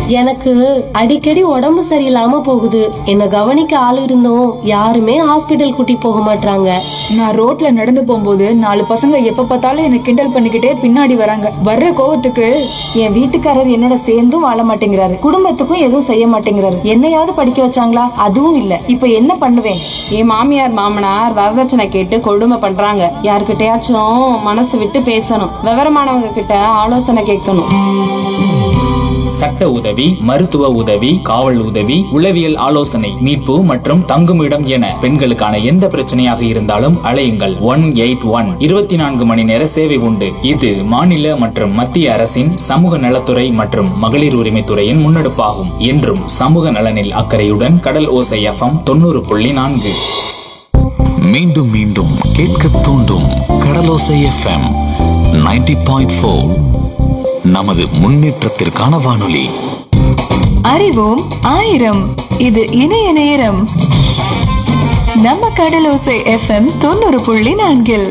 எனக்கு அடிக்கடி உடம்பு சரியில்லாம போகுது என்ன கவனிக்க ஆள் இருந்தும் யாருமே ஹாஸ்பிட்டல் கூட்டி போக மாட்டாங்க நான் ரோட்ல நடந்து போகும்போது நாலு பசங்க எப்ப பார்த்தாலும் என்ன கிண்டல் பண்ணிக்கிட்டே பின்னாடி வராங்க வர்ற கோவத்துக்கு என் வீட்டுக்காரர் என்னோட சேர்ந்தும் வாழ மாட்டேங்கிறாரு குடும்பத்துக்கும் எதுவும் செய்ய மாட்டேங்கிறாரு என்னையாவது படிக்க வச்சாங்களா அதுவும் இல்ல இப்ப என்ன பண்ணுவேன் என் மாமியார் மாமனார் வரதட்சணை கேட்டு கொடுமை பண்றாங்க யார்கிட்டயாச்சும் மனசு விட்டு பேசணும் விவரமானவங்க கிட்ட ஆலோசனை கேட்கணும் சட்ட உதவி மருத்துவ உதவி காவல் உதவி உளவியல் ஆலோசனை மீட்பு மற்றும் தங்குமிடம் என பெண்களுக்கான எந்த பிரச்சனையாக இருந்தாலும் அழையுங்கள் ஒன் எயிட் ஒன் இருபத்தி நான்கு மணி நேர சேவை உண்டு இது மாநில மற்றும் மத்திய அரசின் சமூக நலத்துறை மற்றும் மகளிர் உரிமைத்துறையின் முன்னெடுப்பாகும் என்றும் சமூக நலனில் அக்கறையுடன் கடல் ஓசை எஃப்எம் தொண்ணூறு புள்ளி நான்கு மீண்டும் மீண்டும் கேட்க தூண்டும் கடலோசை எஃப்எம் 90.4 பாயிண்ட் ஃபோர் நமது முன்னேற்றத்திற்கான வானொலி அறிவோம் ஆயிரம் இது இணைய நேரம் நம்ம கடலோசை எஃப்எம் தொண்ணூறு புள்ளி நான்கில்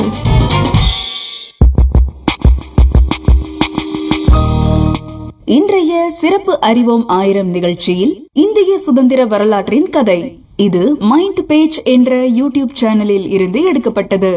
இன்றைய சிறப்பு அறிவோம் ஆயிரம் நிகழ்ச்சியில் இந்திய சுதந்திர வரலாற்றின் கதை இது மைண்ட் பேஜ் என்ற யூடியூப் சேனலில் இருந்து எடுக்கப்பட்டது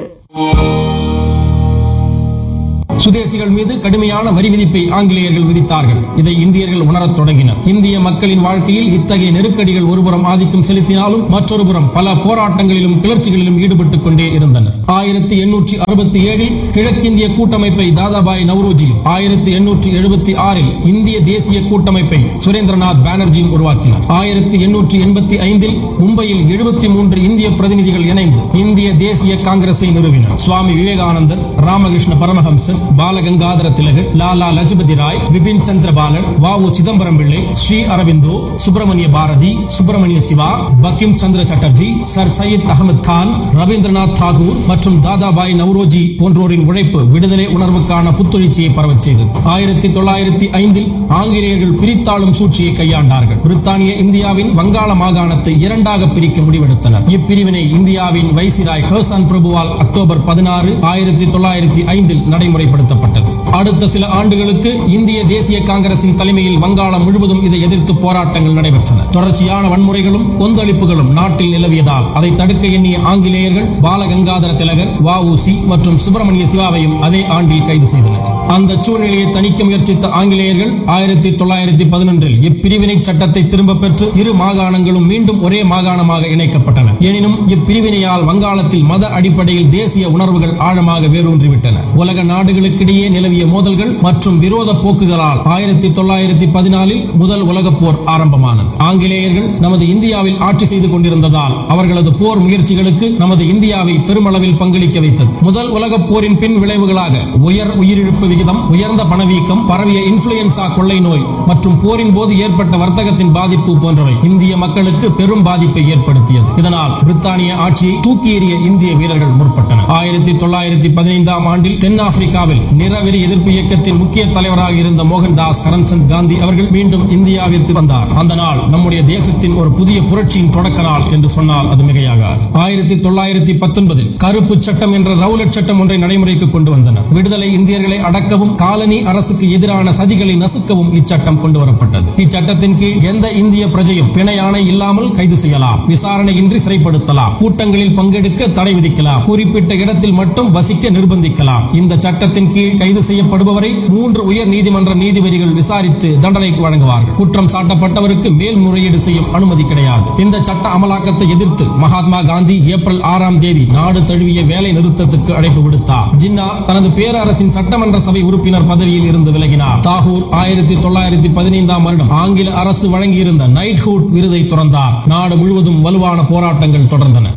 சுதேசிகள் மீது கடுமையான வரி விதிப்பை ஆங்கிலேயர்கள் விதித்தார்கள் இதை இந்தியர்கள் உணரத் தொடங்கினர் இந்திய மக்களின் வாழ்க்கையில் இத்தகைய நெருக்கடிகள் ஒருபுறம் ஆதிக்கம் செலுத்தினாலும் மற்றொரு புறம் பல போராட்டங்களிலும் கிளர்ச்சிகளிலும் ஈடுபட்டுக் கொண்டே இருந்தனர் ஆயிரத்தி எண்ணூற்றி அறுபத்தி ஏழில் கிழக்கிந்திய கூட்டமைப்பை தாதாபாய் நவ்ரோஜியும் ஆயிரத்தி எண்ணூற்றி எழுபத்தி ஆறில் இந்திய தேசிய கூட்டமைப்பை சுரேந்திரநாத் பானர்ஜியும் உருவாக்கினார் ஆயிரத்தி எண்ணூற்றி எண்பத்தி ஐந்தில் மும்பையில் எழுபத்தி மூன்று இந்திய பிரதிநிதிகள் இணைந்து இந்திய தேசிய காங்கிரஸை நிறுவினர் சுவாமி விவேகானந்தர் ராமகிருஷ்ண பரமஹம்சர் பாலகங்காதர திலகர் லாலா லஜபதி ராய் விபின் சந்திர பாலர் வ உ சிதம்பரம் பிள்ளை ஸ்ரீ அரவிந்தோ சுப்பிரமணிய பாரதி சுப்பிரமணிய சிவா பக்கிம் சந்திர சட்டர்ஜி சர் சையத் அகமது கான் ரவீந்திரநாத் தாகூர் மற்றும் தாதாபாய் நவ்ரோஜி போன்றோரின் உழைப்பு விடுதலை உணர்வுக்கான புத்துணர்ச்சியை பரவச் செய்தது ஆயிரத்தி தொள்ளாயிரத்தி ஐந்தில் ஆங்கிலேயர்கள் பிரித்தாளும் சூழ்ச்சியை கையாண்டார்கள் பிரித்தானிய இந்தியாவின் வங்காள மாகாணத்தை இரண்டாக பிரிக்க முடிவெடுத்தனர் இப்பிரிவினை இந்தியாவின் வைசிராய் ஹர்சான் பிரபுவால் அக்டோபர் பதினாறு ஆயிரத்தி தொள்ளாயிரத்தி ஐந்தில் நடைமுறைப்படுத்தப்பட்டது அடுத்த சில ஆண்டுகளுக்கு இந்திய தேசிய காங்கிரசின் தலைமையில் வங்காளம் முழுவதும் இதை எதிர்த்து போராட்டங்கள் நடைபெற்றன தொடர்ச்சியான வன்முறைகளும் கொந்தளிப்புகளும் நாட்டில் நிலவியதால் அதை தடுக்க எண்ணிய ஆங்கிலேயர்கள் பாலகங்காதர திலகர் வஉசி மற்றும் சுப்பிரமணிய சிவாவையும் அதே ஆண்டில் கைது செய்தனர் அந்த சூழ்நிலையை தணிக்க முயற்சித்த ஆங்கிலேயர்கள் ஆயிரத்தி தொள்ளாயிரத்தி பதினொன்றில் இப்பிரிவினை சட்டத்தை திரும்ப பெற்று இரு மாகாணங்களும் மீண்டும் ஒரே மாகாணமாக இணைக்கப்பட்டன எனினும் இப்பிரிவினையால் வங்காளத்தில் மத அடிப்படையில் தேசிய உணர்வுகள் ஆழமாக வேரூன்றிவிட்டன உலக நாடுகளுக்கிடையே நிலவிய மோதல்கள் மற்றும் விரோத போக்குகளால் ஆயிரத்தி தொள்ளாயிரத்தி பதினாலில் முதல் உலகப் போர் ஆரம்பமானது ஆங்கிலேயர்கள் நமது இந்தியாவில் ஆட்சி செய்து கொண்டிருந்ததால் அவர்களது போர் முயற்சிகளுக்கு நமது இந்தியாவை பெருமளவில் பங்களிக்க வைத்தது முதல் உலகப் போரின் பின் விளைவுகளாக உயர் உயிரிழப்பு விகிதம் உயர்ந்த பணவீக்கம் பரவிய இன்ஃபுளுயன்சா கொள்ளை நோய் மற்றும் போரின் போது ஏற்பட்ட வர்த்தகத்தின் பாதிப்பு போன்றவை இந்திய மக்களுக்கு பெரும் பாதிப்பை ஏற்படுத்தியது இதனால் பிரித்தானிய ஆட்சியை தூக்கி எறிய இந்திய வீரர்கள் முற்பட்டனர் ஆயிரத்தி தொள்ளாயிரத்தி பதினைந்தாம் ஆண்டில் தென்னாப்பிரிக்காவில் நிறவெறி எதிர்ப்பு இயக்கத்தின் முக்கிய தலைவராக இருந்த மோகன்தாஸ் கரம்சந்த் காந்தி அவர்கள் மீண்டும் இந்தியாவிற்கு வந்தார் அந்த நாள் நம்முடைய தேசத்தின் ஒரு புதிய புரட்சியின் தொடக்க நாள் என்று சொன்னால் அது மிகையாகாது ஆயிரத்தி தொள்ளாயிரத்தி பத்தொன்பதில் கருப்பு சட்டம் என்ற ரவுலட் சட்டம் ஒன்றை நடைமுறைக்கு கொண்டு வந்தனர் விடுதலை இந்தியர்களை அடக்கவும் காலனி அரசுக்கு எதிரான சதிகளை நசுக்கவும் இச்சட்டம் கொண்டு வரப்பட்டது இச்சட்டத்தின் கீழ் எந்த இந்திய பிரஜையும் பிணையாணை இல்லாமல் கைது செய்யலாம் விசாரணையின்றி சிறைப்படுத்தலாம் கூட்டங்களில் பங்கெடுக்க தடை விதிக்கலாம் குறிப்பிட்ட இடத்தில் மட்டும் வசிக்க நிர்பந்திக்கலாம் இந்த சட்டத்தின் கீழ் கைது செய்யப்படுபவரை மூன்று உயர் நீதிமன்ற நீதிபதிகள் விசாரித்து தண்டனை வழங்குவார்கள் குற்றம் சாட்டப்பட்டவருக்கு மேல்முறையீடு செய்யும் அனுமதி கிடையாது இந்த சட்ட அமலாக்கத்தை எதிர்த்து மகாத்மா காந்தி ஏப்ரல் ஆறாம் தேதி நாடு தழுவிய வேலை நிறுத்தத்துக்கு அழைப்பு விடுத்தார் ஜின்னா தனது பேரரசின் சட்டமன்ற சபை உறுப்பினர் பதவியில் இருந்து விலகினார் தாகூர் ஆயிரத்தி தொள்ளாயிரத்தி பதினைந்தாம் வருடம் ஆங்கில அரசு வழங்கியிருந்த நைட்ஹுட் விருதை துறந்தார் நாடு முழுவதும் வலுவான போராட்டங்கள் தொடர்ந்தன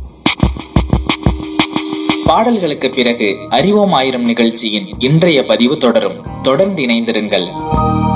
பாடல்களுக்கு பிறகு அறிவோம் ஆயிரம் நிகழ்ச்சியின் இன்றைய பதிவு தொடரும் தொடர்ந்து இணைந்திருங்கள்